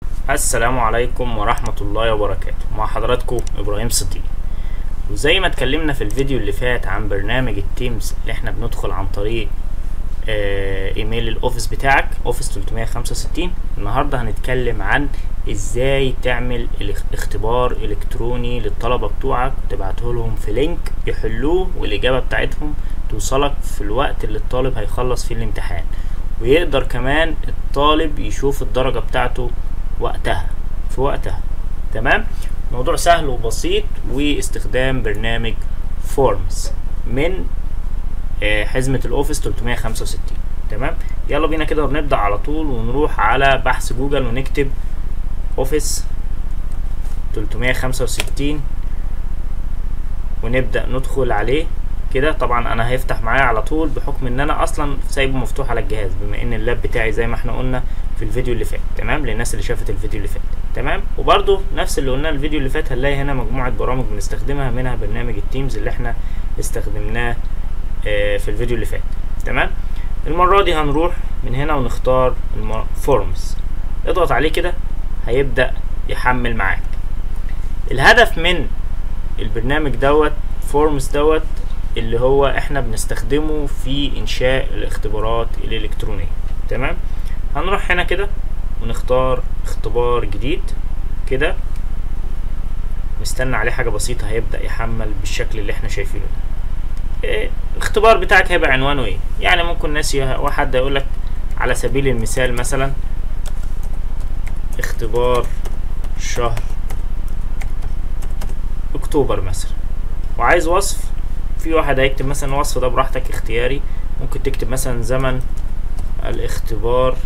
السلام عليكم ورحمة الله وبركاته مع حضراتكم إبراهيم صديق وزي ما اتكلمنا في الفيديو اللي فات عن برنامج التيمز اللي احنا بندخل عن طريق آه، ايميل الاوفيس بتاعك اوفيس 365 النهارده هنتكلم عن ازاي تعمل الاخ- اختبار الكتروني للطلبه بتوعك وتبعته لهم في لينك يحلوه والاجابه بتاعتهم توصلك في الوقت اللي الطالب هيخلص فيه الامتحان ويقدر كمان الطالب يشوف الدرجه بتاعته وقتها في وقتها تمام موضوع سهل وبسيط واستخدام برنامج فورمز من آه، حزمة الاوفيس 365 تمام يلا بينا كده ونبدأ على طول ونروح على بحث جوجل ونكتب اوفيس 365 ونبدأ ندخل عليه كده طبعا انا هيفتح معايا على طول بحكم ان انا اصلا سايبه مفتوح على الجهاز بما ان اللاب بتاعي زي ما احنا قلنا في الفيديو اللي فات تمام للناس اللي شافت الفيديو اللي فات تمام وبرده نفس اللي قلناه الفيديو اللي فات هنلاقي هنا مجموعة برامج بنستخدمها منها برنامج التيمز اللي احنا استخدمناه آه، في الفيديو اللي فات تمام المرة دي هنروح من هنا ونختار فورمز اضغط عليه كده هيبدأ يحمل معاك الهدف من البرنامج دوت فورمز دوت اللي هو احنا بنستخدمه في انشاء الاختبارات الالكترونية تمام هنروح هنا كده ونختار اختبار جديد كده نستنى عليه حاجة بسيطة هيبدأ يحمل بالشكل اللي احنا شايفينه ده إيه، الاختبار بتاعك هيبقى عنوانه ايه يعني ممكن ناس يه- واحد يقول لك على سبيل المثال مثلا اختبار شهر اكتوبر مثلا وعايز وصف في واحد هيكتب مثلا الوصف ده براحتك اختياري ممكن تكتب مثلا زمن الاختبار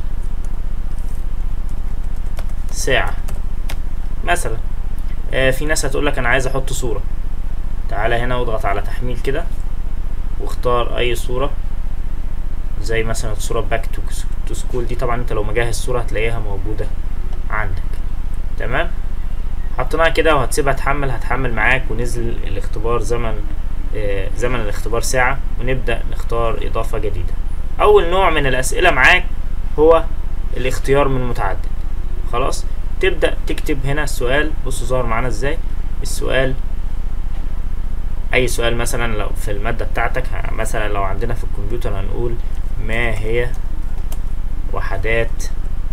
ساعة مثلا آه في ناس هتقول لك انا عايز احط صورة تعالى هنا واضغط على تحميل كده واختار اي صورة زي مثلا الصورة باك تو سكول دي طبعا انت لو مجهز صورة هتلاقيها موجودة عندك تمام حطيناها كده وهتسيبها تحمل هتحمل معاك ونزل الاختبار زمن آه، زمن الاختبار ساعة ونبدأ نختار إضافة جديدة أول نوع من الأسئلة معاك هو الاختيار من متعدد خلاص تبدأ تكتب هنا السؤال بصوا ظهر معانا ازاي السؤال اي سؤال مثلا لو في المادة بتاعتك ه- مثلا لو عندنا في الكمبيوتر هنقول ما هي وحدات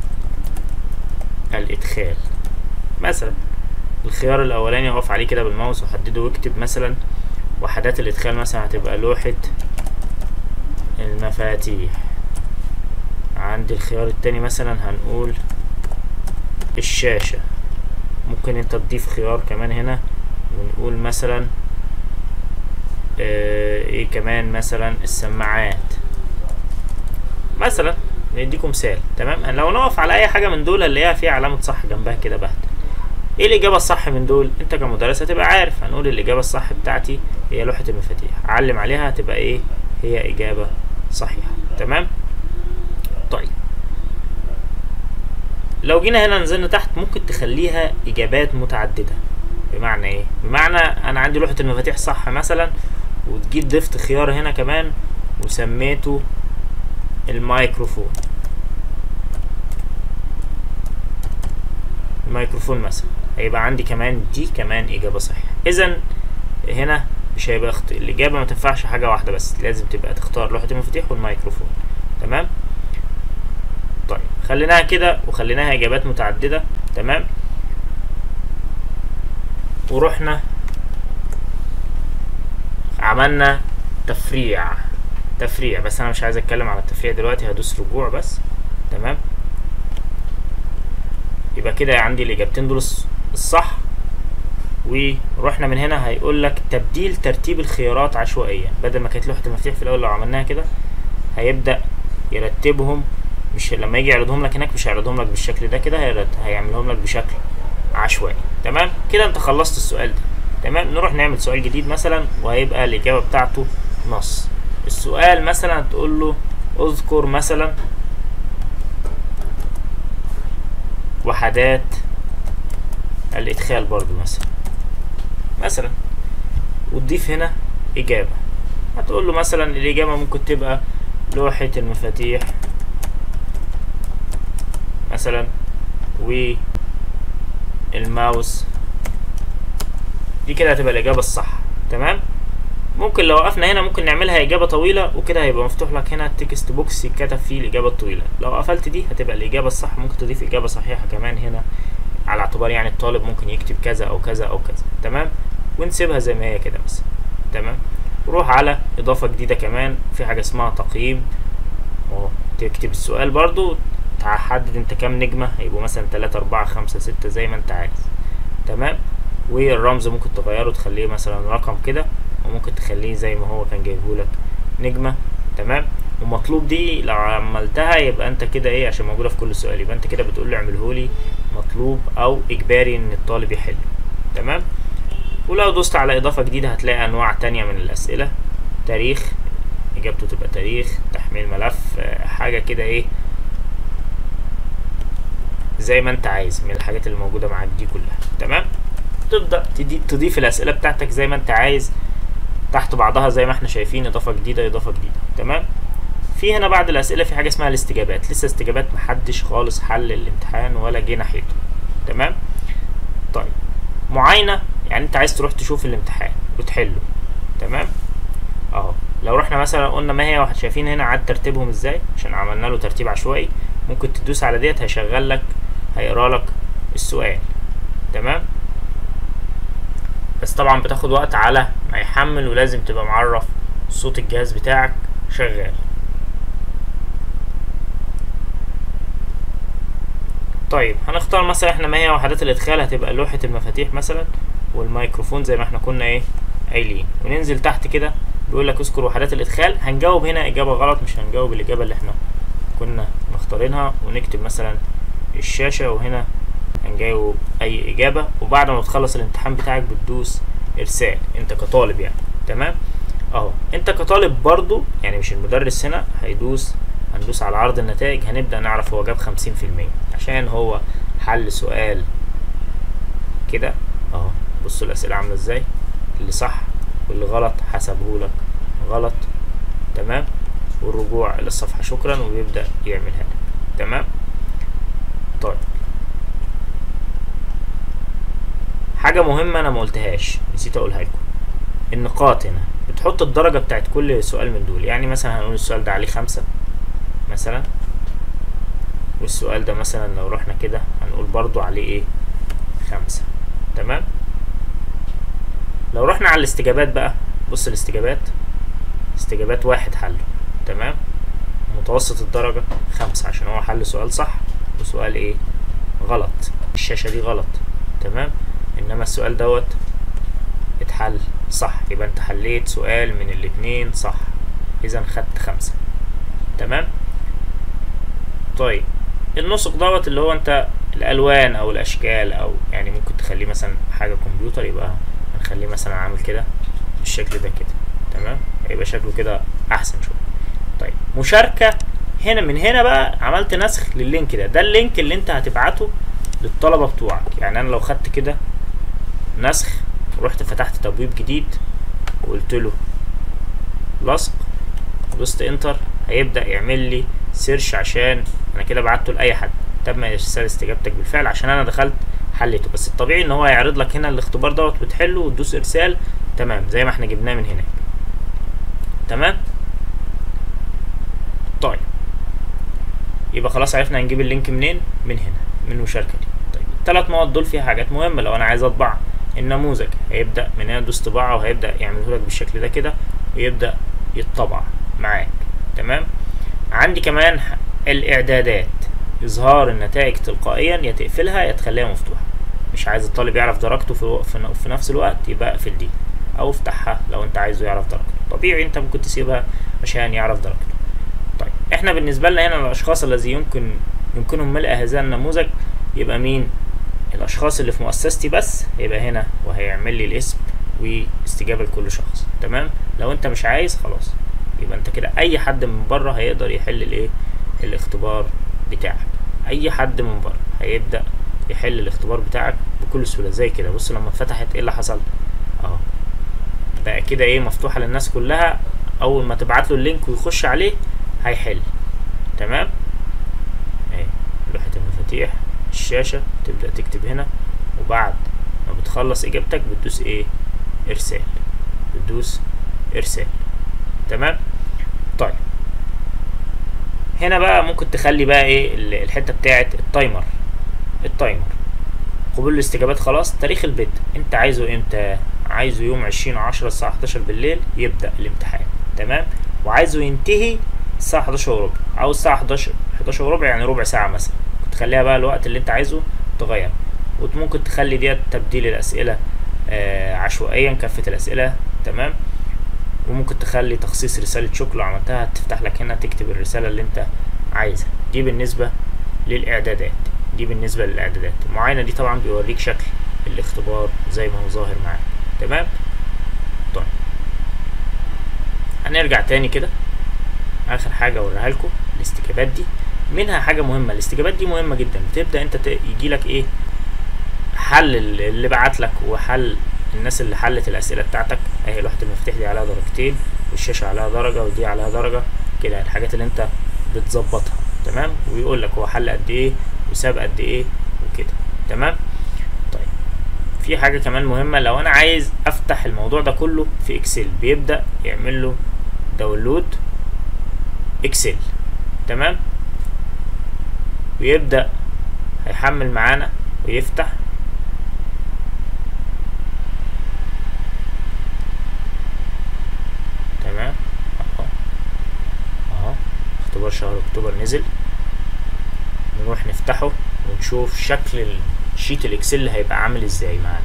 الادخال مثلا الخيار الاولاني اقف عليه كده بالماوس وحدده واكتب مثلا وحدات الادخال مثلا هتبقى لوحة المفاتيح عند الخيار التاني مثلا هنقول الشاشة ممكن انت تضيف خيار كمان هنا ونقول مثلا آه، ايه كمان مثلا السماعات مثلا نديكم مثال تمام لو نقف على اي حاجه من دول هنلاقيها فيها علامه صح جنبها كده بهت ايه الاجابه الصح من دول انت كمدرس هتبقى عارف هنقول الاجابه الصح بتاعتي هي لوحه المفاتيح علم عليها هتبقى ايه هي اجابه صحيحه تمام طيب لو جينا هنا نزلنا تحت ممكن تخليها اجابات متعدده بمعنى ايه بمعنى انا عندي لوحه المفاتيح صح مثلا وتجي ضفت خيار هنا كمان وسميته الميكروفون الميكروفون مثلا هيبقى عندي كمان دي كمان اجابه صحيحه اذا هنا مش هيبقى اخت... الاجابه ما تنفعش حاجه واحده بس لازم تبقى تختار لوحه المفاتيح والميكروفون تمام طيب خليناها كده وخليناها اجابات متعدده تمام ورحنا عملنا تفريع تفريع بس انا مش عايز اتكلم على التفريع دلوقتي هدوس رجوع بس تمام يبقى كده عندي الاجابتين دول الص- الصح ورحنا من هنا هيقول لك تبديل ترتيب الخيارات عشوائيا بدل ما كانت لوحه المفاتيح في الاول لو عملناها كده هيبدا يرتبهم مش لما يجي يعرضهم لك هناك مش هيعرضهم لك بالشكل ده كده هيرد- هيعملهم لك بشكل عشوائي تمام كده انت خلصت السؤال ده تمام نروح نعمل سؤال جديد مثلا وهيبقى الاجابه بتاعته نص السؤال مثلا تقول له اذكر مثلا وحدات الادخال برضو مثلا مثلا وتضيف هنا اجابه هتقول له مثلا الاجابه ممكن تبقى لوحه المفاتيح مثلا الماوس دي كده هتبقى الاجابه الصح تمام ممكن لو وقفنا هنا ممكن نعملها اجابه طويله وكده هيبقى مفتوح لك هنا التكست بوكس يتكتب فيه الاجابه الطويله لو قفلت دي هتبقى الاجابه الصح ممكن تضيف اجابه صحيحه كمان هنا على اعتبار يعني الطالب ممكن يكتب كذا او كذا او كذا تمام ونسيبها زي ما هي كده بس تمام روح على اضافه جديده كمان في حاجه اسمها تقييم اهو تكتب السؤال برضو تحدد انت كام نجمه هيبقوا مثلا 3 4 5 6 زي ما انت عايز تمام والرمز ممكن تغيره تخليه مثلا رقم كده وممكن تخليه زي ما هو كان جايبهولك نجمة تمام ومطلوب دي لو عملتها يبقى انت كده ايه عشان موجودة في كل سؤال يبقى انت كده بتقول له اعملهولي مطلوب او اجباري ان الطالب يحل تمام ولو دوست على اضافة جديدة هتلاقي انواع تانية من الاسئلة تاريخ اجابته تبقى تاريخ تحميل ملف حاجة كده ايه زي ما انت عايز من الحاجات اللي موجودة معاك دي كلها تمام تبدأ تضيف الاسئلة بتاعتك زي ما انت عايز تحت بعضها زي ما احنا شايفين اضافه جديده اضافه جديده تمام في هنا بعد الاسئله في حاجه اسمها الاستجابات لسه استجابات محدش خالص حل الامتحان ولا جه ناحيته تمام طيب معاينه يعني انت عايز تروح تشوف الامتحان وتحله تمام اهو لو رحنا مثلا قلنا ما هي واحد شايفين هنا عاد ترتيبهم ازاي عشان عملنا له ترتيب عشوائي ممكن تدوس على ديت هيشغل لك هيقرا لك السؤال تمام بس طبعا بتاخد وقت على ما يحمل ولازم تبقى معرف صوت الجهاز بتاعك شغال طيب هنختار مثلا احنا ما هي وحدات الادخال هتبقى لوحة المفاتيح مثلا والميكروفون زي ما احنا كنا ايه قايلين وننزل تحت كده بيقول لك اذكر وحدات الادخال هنجاوب هنا اجابة غلط مش هنجاوب الاجابة اللي احنا كنا مختارينها ونكتب مثلا الشاشة وهنا هنجاوب اي اجابة وبعد ما تخلص الامتحان بتاعك بتدوس ارسال انت كطالب يعني تمام اهو انت كطالب برضو يعني مش المدرس هنا هيدوس هندوس على عرض النتائج هنبدأ نعرف هو جاب خمسين في المية عشان هو حل سؤال كده اهو بصوا الاسئلة عاملة ازاي اللي صح واللي غلط حسبهولك غلط تمام والرجوع الى الصفحة شكرا وبيبدأ يعملها لك تمام طيب حاجة مهمة أنا ما قلتهاش نسيت أقولها لكم النقاط هنا بتحط الدرجة بتاعت كل سؤال من دول يعني مثلا هنقول السؤال ده عليه خمسة مثلا والسؤال ده مثلا لو رحنا كده هنقول برضو عليه ايه خمسة تمام لو رحنا على الاستجابات بقى بص الاستجابات استجابات واحد حله تمام متوسط الدرجة خمسة عشان هو حل سؤال صح وسؤال ايه غلط الشاشة دي غلط تمام انما السؤال دوت اتحل صح يبقى انت حليت سؤال من الاتنين صح اذا خدت خمسة تمام طيب النسق دوت اللي هو انت الالوان او الاشكال او يعني ممكن تخليه مثلا حاجة كمبيوتر يبقى هنخليه مثلا عامل كده بالشكل ده كده تمام هيبقى شكله كده احسن شوية طيب مشاركة هنا من هنا بقى عملت نسخ لللينك ده ده اللينك اللي انت هتبعته للطلبة بتوعك يعني انا لو خدت كده نسخ ورحت فتحت تبويب جديد وقلت له لصق دوست انتر هيبدأ يعمل لي سيرش عشان انا كده بعته لاي حد تم ارسال استجابتك بالفعل عشان انا دخلت حليته بس الطبيعي ان هو هيعرض لك هنا الاختبار دوت وتحله وتدوس ارسال تمام زي ما احنا جبناه من هناك تمام طيب يبقى خلاص عرفنا هنجيب اللينك منين من هنا من المشاركه دي طيب الثلاث مواد دول فيها حاجات مهمه لو انا عايز اطبع النموذج هيبدا من هنا دوس طباعه وهيبدا يعمله لك بالشكل ده كده ويبدا يتطبع معاك تمام عندي كمان الاعدادات اظهار النتائج تلقائيا يا تقفلها يا تخليها مفتوحه مش عايز الطالب يعرف درجته في, في, في نفس الوقت يبقى اقفل دي او افتحها لو انت عايزه يعرف درجته طبيعي انت ممكن تسيبها عشان يعرف درجته طيب احنا بالنسبه لنا هنا الاشخاص الذي يمكن يمكنهم ملء هذا النموذج يبقى مين الاشخاص اللي في مؤسستي بس هيبقى هنا وهيعمل لي الاسم واستجابه لكل شخص تمام لو انت مش عايز خلاص يبقى انت كده اي حد من بره هيقدر يحل الايه الاختبار بتاعك اي حد من بره هيبدا يحل الاختبار بتاعك بكل سهوله زي كده بص لما اتفتحت ايه اللي حصل اهو بقى كده ايه مفتوحه للناس كلها اول ما تبعت له اللينك ويخش عليه هيحل تمام اهي لوحه المفاتيح الشاشه تبدا تكتب هنا وبعد ما بتخلص اجابتك بتدوس ايه ارسال بتدوس ارسال تمام طيب هنا بقى ممكن تخلي بقى ايه ال- الحته بتاعه التايمر التايمر قبول الاستجابات خلاص تاريخ البدء انت عايزه امتى عايزه يوم عشرين عشرة الساعة 11 بالليل يبدأ الامتحان تمام وعايزه ينتهي الساعة 11 وربع أو الساعة 11 11 وربع يعني ربع ساعة مثلا تخليها بقى الوقت اللي انت عايزه تغير وممكن تخلي ديت تبديل الأسئلة آه عشوائيا كافة الأسئلة تمام وممكن تخلي تخصيص رسالة شكر لو عملتها تفتح لك هنا تكتب الرسالة اللي انت عايزها دي بالنسبة للإعدادات دي بالنسبة للإعدادات المعاينة دي طبعا بيوريك شكل الاختبار زي ما هو ظاهر معاك تمام طيب هنرجع تاني كده آخر حاجة أوريها لكم الاستجابات دي منها حاجة مهمة الاستجابات دي مهمة جدا بتبدأ انت ت- يجيلك ايه حل ال- اللي بعت لك وحل الناس اللي حلت الأسئلة بتاعتك اهي لوحة المفاتيح دي عليها درجتين والشاشة عليها درجة ودي عليها درجة كده الحاجات اللي انت بتظبطها تمام ويقول لك هو حل قد ايه وساب قد ايه وكده تمام طيب في حاجة كمان مهمة لو انا عايز افتح الموضوع ده كله في اكسل بيبدأ يعمل له داونلود اكسل تمام ويبدأ هيحمل معانا ويفتح تمام اهو اهو اختبار شهر اكتوبر نزل نروح نفتحه ونشوف شكل الشيت الاكسل اللي هيبقى عامل ازاي معانا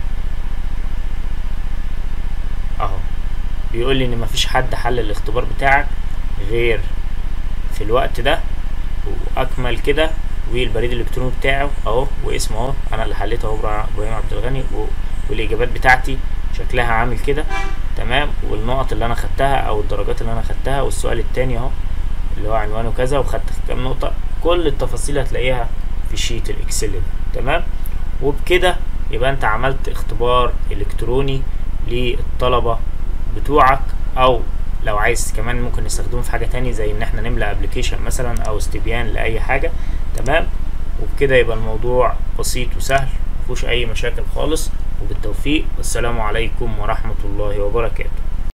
اهو بيقول لي ان مفيش حد حل الاختبار بتاعك غير في الوقت ده واكمل كده والبريد الالكتروني بتاعه اهو واسمه اهو انا اللي حليته اهو إبرا- ابراهيم عبد الغني و- والاجابات بتاعتي شكلها عامل كده تمام والنقط اللي انا خدتها او الدرجات اللي انا خدتها والسؤال التاني اهو اللي هو عنوانه كذا وخدت كام نقطة كل التفاصيل هتلاقيها في شيت الاكسل ده تمام وبكده يبقى انت عملت اختبار الكتروني للطلبة بتوعك او لو عايز كمان ممكن نستخدمه في حاجة تاني زي ان احنا نملى ابلكيشن مثلا او استبيان لاي حاجة تمام وبكده يبقى الموضوع بسيط وسهل مفيهوش اي مشاكل خالص وبالتوفيق والسلام عليكم ورحمة الله وبركاته